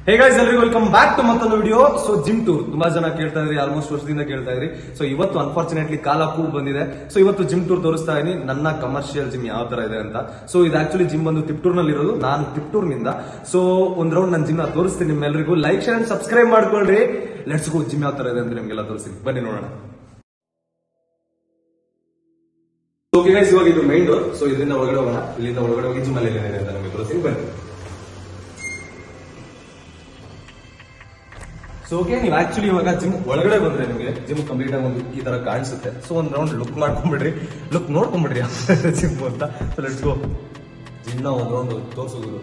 ಹೇ guys ಎಲ್ರಿಗೂ welcome back to ಮತ್ತೊಂದು video so gym tour ತುಂಬಾ ಜನ ಕೇಳ್ತಾ ಇದ್ರಿ ಆಲ್ಮೋಸ್ಟ್ ವರ್ಷದಿಂದ ಕೇಳ್ತಾ ಇದ್ರಿ ಸೊ ಇವತ್ತು ಅನ್ಫಾರ್ಚುನೇಟ್ಲಿ ಕಾಲ ಕೂಡ ಬಂದಿದೆ ಸೊ ಇವತ್ತು ಜಿಮ್ ಟೂರ್ ತೋರಿಸ್ತಾ ಇದೀನಿ ನನ್ನ ಕಮರ್ಷಿಯಲ್ ಜಿಮ್ ಯಾವ ತರ ಇದೆ ಅಂತ ಸೊ ಇದು ಆಕ್ಚುಲಿ ಜಿಮ್ ಬಂದು ತಿಪ್ಟೂರ್ ನಲ್ಲಿ ಇರೋದು ನಾನು ತಿಪ್ಟೂರ್ ನಿಂದ ಸೊ ಒಂದ್ ರೌಂಡ್ ನನ್ನ ಜಿಮ್ ನ ತೋರಿಸ್ತೀನಿ ನಿಮ್ಮೆಲ್ಲರಿಗೂ ಲೈಕ್ ಶೇರ್ ಅಂಡ್ ಸಬ್ಸ್ಕ್ರೈಬ್ ಮಾಡ್ಕೊಳ್ರಿ ಲೆಟ್ಸ್ ಗೋ ಜಿಮ್ ಯಾವ ತರ ಇದೆ ಅಂತ ನಿಮ್ಗೆಲ್ಲ ತೋರಿಸ್ತೀನಿ ಬನ್ನಿ ನೋಡೋಣ ಓಕೆ ಗೈಸ್ ಇವಾಗ ಇದು ಮೈನ್ ಡೋರ್ ಸೊ ಇದರಿಂದ ಒಳಗಡೆ ಹೋಗೋಣ ಇಲ್ಲಿಂದ ಒಳಗಡೆ ಹೋಗಿ ಜಿಮ್ ಅಲ್ಲಿ ಏನೇನಿದೆ ಅಂತ ನಮಗೆ ತೋರಿಸ್ತೀನಿ ಬನ್ನಿ ಸೊ ಓಕೆ ನೀವು ಆಕ್ಚುಲಿ ಇವಾಗ ಜಿಮ್ ಒಳಗಡೆ ಬಂದ್ರೆ ನಿಮಗೆ ಜಿಮ್ ಕಂಪ್ಲೀಟ್ ಆಗಿ ಒಂದು ಈ ತರ ಕಾಣಿಸುತ್ತೆ ಸೊ ಒಂದ್ ರೌಂಡ್ ಲುಕ್ ಮಾಡ್ಕೊಂಡ್ಬಿಡ್ರಿ ಲುಕ್ ನೋಡ್ಕೊಂಡ್ಬಿಡ್ರಿ ಜಿಮ್ ಅಂತ ಸೊ ಲೆಟ್ಸ್ ಗೋ ಜಿಮ್ ನ ಒಂದ್ ರೌಂಡ್ ತೋರಿಸೋದು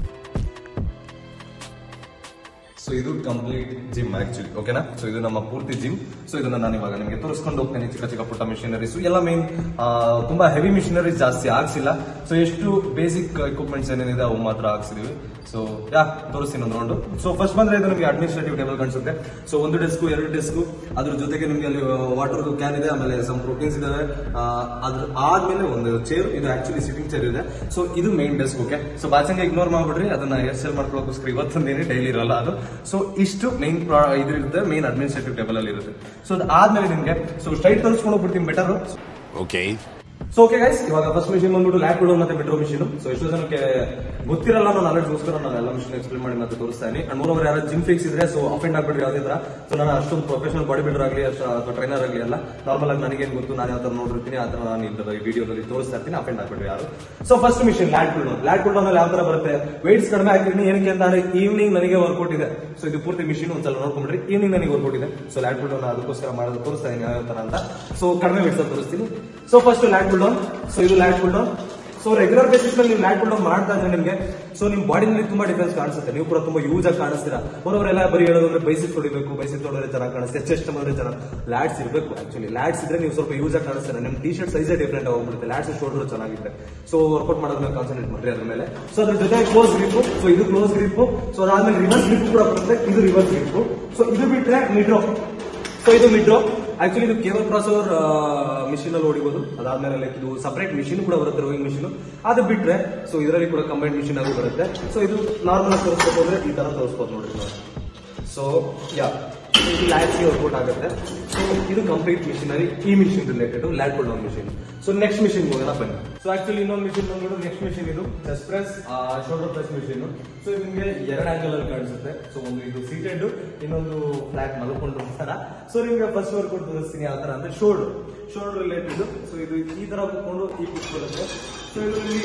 ಸೊ ಇದು ಕಂಪ್ಲೀಟ್ ಜಿಮ್ ಆಕ್ಚುಲಿ ಓಕೆನಾ ಸೊ ಇದು ನಮ್ಮ ಪೂರ್ತಿ ಜಿಮ್ ಸೊ ಇದನ್ನ ನಾನು ಇವಾಗ ನಿಮಗೆ ತೋರಿಸ್ಕೊಂಡು ಹೋಗ್ತೇನೆ ಚಿಕ್ಕ ಚಿಕ್ಕ ಪುಟ್ಟ ಮಿಷಿನರೀಸ್ ಎಲ್ಲ ಮೇನ್ ತುಂಬಾ ಹೆವಿ ಮಿಷಿನರೀಸ್ ಜಾಸ್ತಿ ಹಾಕ್ಸಿಲ್ಲ ಸೊ ಎಷ್ಟು ಬೇಸಿಕ್ ಎಕ್ವಿಪ್ಮೆಂಟ್ಸ್ ಏನೇನಿದೆ ಅವು ಮಾತ್ರ ಹಾಕ್ಸಿದೀವಿ ಸೊ ಯಾ ತೋರಿಸ್ತೀನಿ ಒಂದು ರೌಂಡ್ ಸೊ ಫಸ್ಟ್ ಬಂದ್ರೆ ಇದು ನಿಮಗೆ ಅಡ್ಮಿನಿಸ್ಟ್ರೇಟಿವ್ ಟೇಬಲ್ ಕಾಣಿಸುತ್ತೆ ಸೊ ಒಂದು ಡೆಸ್ಕ್ ಎರಡು ಡೆಸ್ಕ್ ಅದ್ರ ಜೊತೆಗೆ ನಿಮಗೆ ಅಲ್ಲಿ ವಾಟರ್ ಕ್ಯಾನ್ ಇದೆ ಆಮೇಲೆ ಸಮ್ ಪ್ರೋಟೀನ್ಸ್ ಇದಾವೆ ಆ, ಅದ್ರ ಆದ್ಮೇಲೆ ಒಂದು ಚೇರ್ ಇದು ಆಕ್ಚುಲಿ ಸಿಟಿಂಗ್ ಚೇರ್ ಇದೆ ಸೊ ಇದು ಮೇನ್ ಡೆಸ್ಕ್ ಓಕೆ ಸೊ ಬಾಚಂಗೆ ಇಗ್ನೋರ್ ಮಾಡ್ಬಿಡ್ರಿ ಅದನ್ನ ಹೇರ್ ಸ್ಟೈಲ್ ಮಾಡ್ಕೊಳ್ಳೋಕೋಸ್ಕರ ಇವತ್ತೊಂದೇನೆ ಡೈಲಿ ಇರಲ್ಲ ಅದು ಸೊ ಇಷ್ಟು ಮೇನ್ ಇದಿರುತ್ತೆ ಮೇನ್ ಅಡ್ಮಿನಿಸ್ಟ್ರೇಟಿವ್ ಟೇಬಲ್ ಅಲ್ಲಿ ಇರುತ್ತೆ ಸೊ ಅದಾದ್ಮೇಲೆ ನಿಮ್ಗೆ ಸೊ ಸ್ಟ್ರೈಟ್ ತರಿಸ್ಕೊಂಡು ಹೋಗ್ಬಿಡ್ತೀನಿ better Okay. So okay guys ಇವಾಗ ಫಸ್ಟ್ ಮಿಷಿನ್ ಬಂದ್ಬಿಟ್ಟು ಲ್ಯಾಪ್ ಬಿಡೋ ಮತ್ತೆ ಮೆಟ್ರೋ ಮಿಷಿನ್ ಸೊ ಎಷ್ಟೋ ಜನಕ್ಕೆ ಗೊತ್ತಿರಲ್ಲ ನಾನು ನಾಲೆಡ್ಗೋಸ್ಕರ ನಾನು ಎಲ್ಲ ಮಿಷಿನ್ ಎಕ್ಸ್ಪ್ಲೇನ್ ಮಾಡಿ ಮತ್ತೆ ತೋರಿಸ್ತಾ ಇದೀನಿ ಅಂಡ್ ಮೂರವರು ಯಾರು ಜಿಮ್ ಫಿಕ್ಸ್ ಇದ್ರೆ ಸೊ ಅಫೆಂಡ್ ಆಗ್ಬಿಡ್ರಿ ಯಾವುದೇ ತರ ಸೊ ನಾನು ಅಷ್ಟೊಂದು ಪ್ರೊಫೆಷನಲ್ ಬಾಡಿ ಬಿಲ್ಡರ್ ಆಗಲಿ ಅಥವಾ ಟ್ರೈನರ್ ಆಗಲಿ ಅಲ್ಲ ನಾರ್ಮಲ್ ಆಗಿ ನನಗೇನು ಗೊತ್ತು ನಾನು ಯಾವ ತರ ನೋಡಿರ್ತೀನಿ ಆ ತರ ನಾನು ಈ ವಿಡಿಯೋದಲ್ಲಿ ತೋರಿಸ್ತಾ ಇರ್ತೀನಿ ಅಫೆಂಡ್ ಆಗ್ಬಿಡ್ರಿ ಯಾರು so first machine lat pulldown lat pulldown ಯಾವ ತರ ಬರುತ್ತೆ ವೆಯ್ಟ್ಸ್ ಕಡಿಮೆ ಹಾಕಿರ್ತೀನಿ ಏನಕ್ಕೆ ಅಂತ ಅಂದ್ರೆ ಈವ್ನಿಂಗ್ ನನಗೆ ವರ್ಕೌಟ್ ಇದೆ ಸೊ ಇದು ಪೂರ್ತಿ ಮಿಷಿನ್ ಒಂದ್ಸಲ ನೋಡ್ಕೊಂಡ್ಬಿಡ್ರಿ ಈವ್ನಿಂಗ್ ನನಗೆ ವರ್ಕೌಟ್ ಇದೆ ಸೊ ಲ್ಯಾಟ್ ಬಿಲ್ಡೋ ಅದಕ್ಕೋಸ್ಕರ ಮಾಡೋದು ತೋರಿಸ್ತಾ ಇದೀನಿ ಯಾವ ತರ ಅಂತ ಸೊ ಕಡಿಮೆ ವೆಯ್ಟ್ಸ್ ತೋರಿಸ್ತೀನಿ so first lat pulldown so ಇದು lat pulldown so regular basis ಮೇಲೆ ನೀವು ಲ್ಯಾಟ್ ಬಿಲ್ಡೌನ್ ಮಾಡ್ತಾ ಇದ್ರೆ ನಿಮಗೆ ಸೊ ನಿಮ್ ಬಾಡಿನಲ್ಲಿ ತುಂಬಾ ಡಿಫ್ರೆನ್ಸ್ ಕಾಣಿಸುತ್ತೆ ನೀವು ಕೂಡ ತುಂಬಾ ಯೂಸ್ ಆಗಿ ಕಾಣಿಸ್ತೀರಾ ಬರೋರೆಲ್ಲ ಬರೀ ಹೇಳೋದಂದ್ರೆ ಬೈಸಿಕ್ ಹೊಡಿಬೇಕು ಬೈಸಿಕ್ ಹೊಡೆದ್ರೆ ಚೆನ್ನಾಗಿ ಕಾಣಿಸುತ್ತೆ ಚೆಸ್ಟ್ ಮಾಡಿದ್ರೆ ಚೆನ್ನಾಗಿ ಲ್ಯಾಟ್ಸ್ ಇರಬೇಕು ಆಕ್ಚುಲಿ ಲ್ಯಾಟ್ಸ್ ಇದ್ರೆ ನೀವು ಸ್ವಲ್ಪ ಯೂಸ್ ಆಗಿ ಕಾಣಿಸ್ತಾರೆ ನಿಮ್ ಟಿ ಶರ್ಟ್ ಸೈಜೇ ಡಿಫ್ರೆಂಟ್ ಆಗೋಗ್ಬಿಡುತ್ತೆ ಲ್ಯಾಟ್ಸ್ ಶೋಲ್ಡರ್ ಚೆನ್ನಾಗಿರುತ್ತೆ ಸೊ ವರ್ಕೌಟ್ ಮಾಡೋದ್ರ ಮೇಲೆ ಕಾನ್ಸಂಟ್ರೇಟ್ ಮಾಡ್ರಿ ಅದ್ರ ಮೇಲೆ ಸೊ ಅದ್ರ ಜೊತೆ ಕ್ಲೋಸ್ ಗ್ರಿಪ್ ಸೊ ಇದು ಕ್ಲೋಸ್ ಗ್ರಿಪ್ ಸೊ ಅದಾದ್ಮೇಲೆ ರಿವರ್ಸ್ ಗ್ರಿಪ್ ಕೂಡ ಬರುತ್ತೆ ಇದು ರಿವರ್ಸ್ ಗ್ರಿಪ್ ಸೊ ಇದು ಬಿಟ್ರೆ ಮಿಡ್ರೋ ಸೊ ಇದು ಮಿಡ್ರೋ ಆಕ್ಚುಲಿ ಇದು ಕೇಬಲ್ ಕ್ರಾಸೋವರ್ ಮಿಷಿನ್ ಅಲ್ಲಿ ಹೊಡಿಬಹುದು ಅದಾದ್ಮೇಲೆ like ಇದು ಸಪರೇಟ್ ಮಿಷಿನ್ ಕೂಡ ಬರುತ್ತೆ ರೋಯಿಂಗ್ ಮಿಷಿನ್ ಅದು ಬಿಟ್ರೆ ಸೊ ಇದರಲ್ಲಿ ಕೂಡ ಕಂಬೈಂಡ್ ಮಿಷಿನ್ ಆಗಿ ಬರುತ್ತೆ ಸೊ ಇದು ನಾರ್ಮಲ್ ಆಗಿ ತೋರಿಸ್ಬೇಕು ಅಂದ್ರೆ ಈ ತರ ತೋರಿಸ್ಬೋದು ನೋಡ್ರಿ ನಾವು ಸೊ ಯಾ ಇದು ಲ್ಯಾಟ್ಸ್ಗೆ ವರ್ಕೌಟ್ ಆಗುತ್ತೆ ಸೊ ಇದು ಕಂಪ್ಲೀಟ್ ಮಿಷಿನರಿ ಈ machine related lat pull down machine so next machine ಹೋಗೋಣ ಬನ್ನಿ ಸೊ ಆಕ್ಚುಲಿ ಇನ್ನೊಂದು ಮಿಷಿನ್ ಬಂದ್ಬಿಟ್ಟು ನೆಕ್ಸ್ಟ್ ಮಿಷಿನ್ ಇದು chest press shoulder press machine so ಇದು ನಿಮಗೆ ಎರಡು ಆಂಗಲ್ ಅಲ್ಲಿ ಕಾಣಿಸುತ್ತೆ ಸೊ ಒಂದು ಇದು ಸೀಟೆಡ್ ಇನ್ನೊಂದು ಫ್ಲಾಟ್ ಮಲ್ಕೊಂಡು ತರ ಸೊ ನಿಮ್ಗೆ ಫಸ್ಟ್ ವರ್ಕೌಟ್ ತೋರಿಸ್ತೀನಿ ಯಾವ ತರ ಅಂದ್ರೆ ಶೋಲ್ಡರ್ ಶೋಲ್ಡರ್ ರಿಲೇಟೆಡ್ ಸೊ ಇದು ಈ ತರ ಕುತ್ಕೊಂಡು ಈ ಪುಟ್ ಬರುತ್ತೆ ಸೊ ಇದರಲ್ಲಿ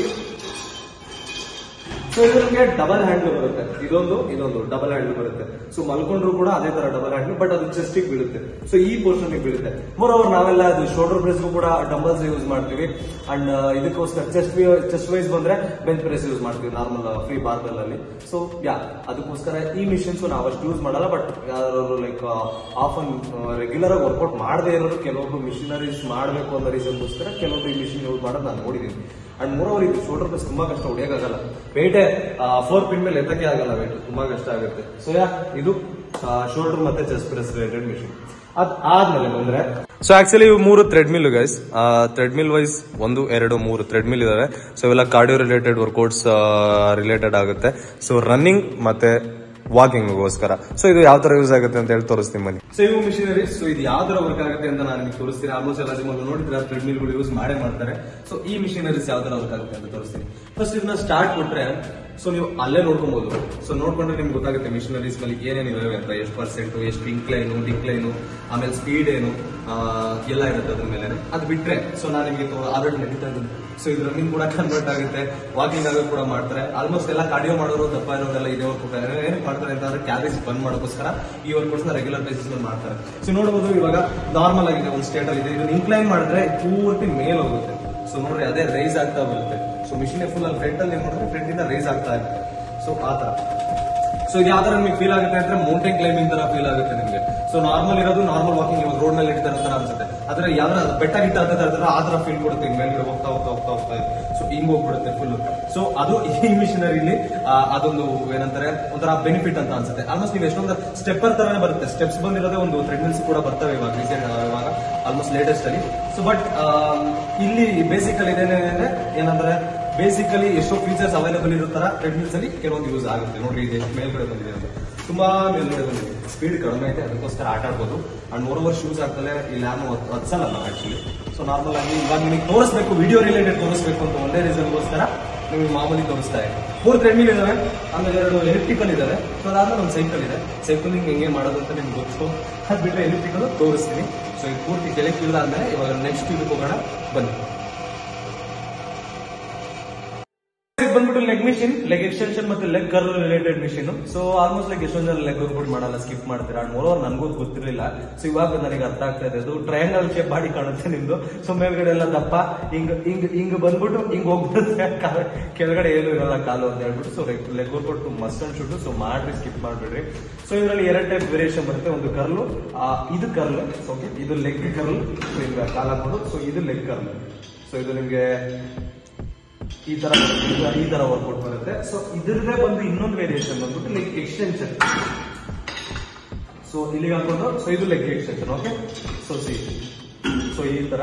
ಸೊ ಇದು ನಿಮಗೆ ಡಬಲ್ ಹ್ಯಾಂಡಲ್ ಬರುತ್ತೆ ಇದೊಂದು ಇದೊಂದು ಡಬಲ್ ಹ್ಯಾಂಡಲ್ ಬರುತ್ತೆ ಸೊ ಮಲ್ಕೊಂಡ್ರು ಕೂಡ ಅದೇ ತರ ಡಬಲ್ ಹ್ಯಾಂಡಲ್ ಬಟ್ ಅದು ಚೆಸ್ಟಿಗೆ ಬೀಳುತ್ತೆ ಸೊ ಈ ಪೋರ್ಷನ್ ಬೀಳುತ್ತೆ ಮೋರ್ ಓವರ್ ನಾವೆಲ್ಲ ಅದು ಶೋಲ್ಡರ್ ಪ್ರೆಸ್ಗೂ ಕೂಡ ಡಂಬಲ್ಸ್ ಯೂಸ್ ಮಾಡ್ತೀವಿ ಅಂಡ್ ಇದಕ್ಕೋಸ್ಕರ ಚೆಸ್ಟ್ ಚೆಸ್ಟ್ ವೈಸ್ ಬಂದ್ರೆ ಬೆಂಚ್ ಪ್ರೆಸ್ ಯೂಸ್ ಮಾಡ್ತೀವಿ ನಾರ್ಮಲ್ ಫ್ರೀ ಬಾರ್ಬೆಲ್ ಅಲ್ಲಿ ಸೊ ಯಾ ಅದಕ್ಕೋಸ್ಕರ ಈ ಮಿಷಿನ್ಸ್ ನಾವು ಅಷ್ಟು ಯೂಸ್ ಮಾಡಲ್ಲ ಬಟ್ ಯಾರು ಲೈಕ್ ಆಫ್ ಅನ್ ರೆಗ್ಯುಲರ್ ಆಗಿ ವರ್ಕೌಟ್ ಮಾಡದೇ ಇರೋರು ಕೆಲವೊಬ್ರು ಮಿಷಿನರೀಸ್ ಮಾಡಬೇಕು ಅನ್ನೋ ರೀಸನ್ಗೋಸ್ಕರ ಕೆಲವೊಬ್ರು ಈ ಮಿಷಿನ್ ಯೂಸ್ ಮಾಡೋದು ನಾನು ನೋಡಿದ್ದೀನಿ ಅಂಡ್ ಮೂರವರ್ ಇದು ಶೋಲ್ಡರ್ ಪ್ರೆಸ್ ತುಂಬಾ ಕಷ್ಟ ಹೊಡಿಯಕ್ಕಾಗಲ್ಲ ವೇಟೆ ಫೋರ್ ಪಿನ್ ಮೇಲೆ ಎತ್ತಕ್ಕೆ ಆಗಲ್ಲ ವೇಟ್ ತುಂಬಾ ಕಷ್ಟ ಆಗುತ್ತೆ ಸೊ ಯಾ ಇದು ಶೋಲ್ಡರ್ ಮತ್ತೆ ಚೆಸ್ಟ್ ಪ್ರೆಸ್ ರಿಲೇಟೆಡ್ ಮಿಷಿನ್ ಅದ್ ಆದ್ಮೇಲೆ ಬಂದ್ರೆ ಸೊ ಆಕ್ಚುಲಿ ಇವು ಮೂರು treadmill guys treadmill wise ಒಂದು ಎರಡು ಮೂರು ಥ್ರೆಡ್ ಮಿಲ್ ಇದಾವೆ ಸೊ ಇವೆಲ್ಲ ಕಾರ್ಡಿಯೋ ರಿಲೇಟೆಡ್ ವರ್ಕೌಟ್ಸ್ ರಿಲೇಟೆಡ್ ಆಗುತ್ತೆ ಸೊ ರನ್ನಿಂಗ್ ಮತ್ತೆ ವಾಕಿಂಗ್ ಗೋಸ್ಕರ ಸೊ ಇದು ಯಾವ ತರ ಯೂಸ್ ಆಗುತ್ತೆ ಅಂತ ಹೇಳಿ ತೋರಿಸ್ತೀನಿ ಬನ್ನಿ ಸೊ ಇವು ಮಿಷಿನರಿ ಸೊ ಇದು ಯಾವ ತರ ವರ್ಕ್ ಆಗುತ್ತೆ ಅಂತ ನಾನು ನಿಮಗೆ ತೋರಿಸ್ತೀನಿ ಆಲ್ಮೋಸ್ಟ್ ಎಲ್ಲ ಜಿಮ್ ನೋಡಿದ್ರೆ ಥ್ರೆಡ್ ಮಿಲ್ ಗಳು ಯೂಸ್ ಮಾಡೇ ಮಾಡ್ತಾರೆ ಸೊ ಈ ಮಿಷಿನರೀಸ್ ಯಾವ ತರ ವರ್ಕ್ ಆಗುತ್ತೆ ಅಂತ ತೋರಿಸ್ತೀನಿ ಫಸ್ಟ್ ಇದನ್ನ ಸ್ಟಾರ್ಟ್ ಕೊಟ್ರೆ ಸೊ ನೀವು ಅಲ್ಲೇ ನೋಡ್ಕೊಬಹುದು ಸೊ ನೋಡ್ಕೊಂಡ್ರೆ ನಿಮ್ಗೆ ಗೊತ್ತಾಗುತ್ತೆ ಮಿಷನರೀಸ್ ಮೇಲೆ ಏನೇನಿದಾವೆ ಅಂತ ಎಷ್ಟು ಪರ್ಸೆಂಟ್ ಎಷ್ಟು ಇನ್ಕ್ಲೈನು ಡಿಕ್ಲೈನು ಆಮೇಲೆ ಸ್ಪೀಡ್ ಏನು ಆ, ಎಲ್ಲ ಇರುತ್ತೆ ಅದ್ರ ಮೇಲೆ ಅದು ಬಿಟ್ರೆ ಸೊ ನಾನು ನಿಮಗೆ ಆಲ್ರೆಡಿ ನಡೀತಾ ಇದ್ದೀನಿ ಸೊ ಇದು ರನ್ನಿಂಗ್ ಕೂಡ ಕನ್ವರ್ಟ್ ಆಗುತ್ತೆ ವಾಕಿಂಗ್ ಆಗೋದು ಕೂಡ ಮಾಡ್ತಾರೆ ಆಲ್ಮೋಸ್ಟ್ ಎಲ್ಲ ಕಾರ್ಡಿಯೋ ಮಾಡೋರು ದಪ್ಪ ಇರೋರೆಲ್ಲ ಇದೇ ವರ್ಕೌಟ್ ಏನಕ್ಕೆ ಮಾಡ್ತಾರೆ ಅಂತ ಅಂದ್ರೆ ಕ್ಯಾಲೇಜ್ ಬಂದ್ ಮಾಡೋಕ್ಕೋಸ್ಕರ ಈ ವರ್ಕೌಟ್ಸ್ ನ ರೆಗ್ಯುಲರ್ ಬೇಸಿಸ್ ಮೇಲೆ ಮಾಡ್ತಾರೆ ಸೊ ನೋಡಬಹುದು ಇವಾಗ ನಾರ್ಮಲ್ ಆಗಿದೆ ಒಂದು ಸ್ಟೇಟ್ ಅಲ್ಲಿ ಇದೆ ಇದನ್ನ ಇನ್ಕ್ಲೈನ್ ಮಾಡಿದ್ರೆ ಪೂರ್ತಿ ಮೇಲ್ ಹೋಗುತ್ತೆ ಸೊ ನೋಡ್ರಿ ಅದೇ ರೈಸ್ ಆಗ್ತಾ ಬರುತ್ತೆ ಸೊ ಮಿಷಿನ್ ಫುಲ್ ಅಲ್ಲಿ ಫ್ರಂಟ್ ಅಲ್ಲಿ ನೋಡಿದ್ರೆ ಫ್ರಂಟ್ ಇಂದ ರೈಸ್ ಆಗ್ತಾ ಇರುತ್ತೆ ಸೊ ಆ ತರ ಸೊ ಇದು ಯಾವ ತರ ನಿಮಗೆ ಫೀಲ್ ಆಗುತ್ತೆ ಅಂದ್ರೆ ಮೌಂಟೇನ್ ಕ್ಲೈಂಬಿಂಗ್ ತರ ಫೀಲ್ ಆಗುತ್ತೆ ನಿಮಗೆ ಸೊ ನಾರ್ಮಲ್ ಇರೋದು ನಾರ್ಮಲ್ ವಾಕಿಂಗ್ ಇವಾಗ ರೋಡ್ ಮೇಲೆ ಇಡ್ತಾರೆ ತರ ಅನ್ಸುತ್ತೆ ಆದ್ರೆ ಯಾವ ಬೆಟ್ಟ ಗಿಟ್ಟ ಹತ್ತದ ತರ ಆ ತರ ಫೀಲ್ ಕೊಡುತ್ತೆ ಹಿಂಗ್ ಮೇಲ್ಗಡೆ ಹೋಗ್ತಾ ಹೋಗ್ತಾ ಹೋಗ್ತಾ ಹೋಗ್ತಾ ಇದೆ ಸೊ ಹಿಂಗ್ ಹೋಗ್ಬಿಡುತ್ತೆ ಫುಲ್ ಸೊ ಅದು ಈ ಮಿಷನರಿಲಿ ಅದೊಂದು ಏನಂತಾರೆ ಒಂಥರ ಬೆನಿಫಿಟ್ ಅಂತ ಅನ್ಸುತ್ತೆ ಆಲ್ಮೋಸ್ಟ್ ನೀವು ಎಷ್ಟೊಂದು ಸ್ಟೆಪ್ಪರ್ ತರನೇ ಬರುತ್ತೆ ಸ್ಟೆಪ್ಸ್ ಬಂದಿರೋದೇ ಒಂದು ಥ್ರೆಡ್ಮಿಲ್ಸ್ ಕೂಡ ಬರ್ತವೆ ಇವಾಗ ರೀಸೆಂಟ್ ಇವಾಗ ಆಲ್ಮೋಸ್ಟ್ ಲೇಟೆಸ್ಟ್ ಅಲ್ಲಿ ಸೊ ಬಟ್ ಇಲ್ಲಿ ಬೇಸಿಕಲ್ ಇದೇನೇ ಏನಂದ್ರೆ ಬೇಸಿಕಲಿ ಎಷ್ಟೋ ಫೀಚರ್ಸ್ ಅವೈಲೇಬಲ್ ಇರೋ ತರ ಟ್ರೆಡ್ಮಿಲ್ಸ್ ಅಲ್ಲಿ ಕೆಲವೊಂದು ಯೂಸ್ ಆಗುತ್ತೆ ನೋಡ್ರಿ ಇದೆ ಮೇಲ್ಗಡೆ ಬಂದಿದೆ ಅಂತ ತುಂಬಾ ಮೇಲ್ಗಡೆ ಬಂದಿದೆ ಸ್ಪೀಡ್ ಕಡಿಮೆ ಐತೆ ಅದಕ್ಕೋಸ್ಕರ ಆಟ ಆಡ್ಬೋದು ಅಂಡ್ ಮೂರ್ ಓವರ್ ಶೂಸ್ ಆಗ್ತದೆ ಇಲ್ಲಿ ನಾನು ಹತ್ಸಲ್ಲ ನಾವು ಆಕ್ಚುಲಿ ಸೊ ನಾರ್ಮಲ್ ಆಗಿ ಇವಾಗ ನಿಮಗೆ ತೋರಿಸ್ಬೇಕು ವಿಡಿಯೋ ರಿಲೇಟೆಡ್ ತೋರಿಸ್ಬೇಕು ಅಂತ ಒಂದೇ ರೀಸನ್ಗೋಸ್ಕರ ನಿಮಗೆ ಮಾಮೂಲಿ ತೋರಿಸ್ತಾ ಇದೆ ಮೂರು ಟ್ರೆಂಡಿಲ್ ಇದಾವೆ ಆಮೇಲೆ ಎರಡು ಎಲೆಕ್ಟ್ರಿಕಲ್ ಇದಾವೆ ಸೊ ಅದಾದ್ಮೇಲೆ ಒಂದು ಸೈಕಲ್ ಇದೆ ಸೈಕಲಿಂಗ್ ಹೆಂಗೆ ಮಾಡೋದು ಅಂತ ನಿಮ್ಗೆ ಗೊತ್ತು ಅದ್ ಬಿಟ್ರೆ ಎಲೆಕ್ಟ್ರಿಕಲ್ ತೋರಿಸ್ತೀನಿ ಸೊ ಇದು ಪೂರ್ತಿ ಕೆಳಕ್ಕೆ ಇಳಿದಾದ್ಮೇಲೆ ಇವಾಗ ನೆಕ್ಸ್ಟ್ ಇದಕ್ಕೆ ಹೋಗೋಣ ಬನ್ನಿ ಇದು ಬಂದ್ಬಿಟ್ಟು ಲೆಗ್ ಮಿಷಿನ್ ಲೆಗ್ ಎಕ್ಸ್ಟೆನ್ಷನ್ ಮತ್ತೆ leg curl related machine so almost like ಎಷ್ಟೊಂದು ಜನ ಲೆಗ್ ವರ್ಕೌಟ್ ಮಾಡಲ್ಲ ಸ್ಕಿಪ್ ಮಾಡ್ತೀರಾ ಅಂಡ್ ಮೋರ್ ನನಗೂ ಗೊತ್ತಿರಲಿಲ್ಲ ಸೊ ಇವಾಗ ನನಗೆ ಅರ್ಥ ಆಗ್ತಾ ಇದೆ ಅದು ಟ್ರಯಾಂಗಲ್ ಶೇಪ್ ಬಾಡಿ ಕಾಣುತ್ತೆ ನಿಮ್ದು ಸೊ ಮೇಲ್ಗಡೆ ಎಲ್ಲ ದಪ್ಪ ಹಿಂಗ್ ಹಿಂಗ್ ಹಿಂಗ್ ಬಂದ್ಬಿಟ್ಟು ಹಿಂಗ್ ಹೋಗ್ಬಿಡುತ್ತೆ ಕಾಲು ಕೆಳಗಡೆ ಏನು ಇರಲ್ಲ ಕಾಲು ಅಂತ ಹೇಳ್ಬಿಟ್ಟು so leg workout must and should so ಮಾಡ್ರಿ ಸ್ಕಿಪ್ ಮಾಡ್ಬೇಡ್ರಿ ಸೊ ಇದರಲ್ಲಿ ಎರಡು ಟೈಪ್ ವೇರಿಯೇಷನ್ ಬರುತ್ತೆ ಒಂದು ಕರ್ಲು ಇದು ಕರ್ಲ್ ಓಕೆ ಇದು ಲೆಗ್ ಕರ್ಲ್ ಸೊ ಈಗ ಕಾಲ್ ಹಾಕೊಂಡು ಸೊ ಇದು ಲೆಗ್ ಕರ್ಲ್ ಸೊ ಇದು ನಿಮ್ಗೆ ಈ ತರ ಈಗ ಈ ತರ ವರ್ಕೌಟ್ ಬರುತ್ತೆ ಸೊ ಇದ್ರದ್ದೇ ಬಂದು ಇನ್ನೊಂದು ವೇರಿಯೇಷನ್ ಬಂದ್ಬಿಟ್ಟು ಲೆಗ್ ಎಕ್ಸ್ಟೆನ್ಷನ್ ಸೊ ಇಲ್ಲಿಗೆ ಹಾಕೊಂಡು ಸೊ ಇದು leg extension okay so see so ಈ ತರ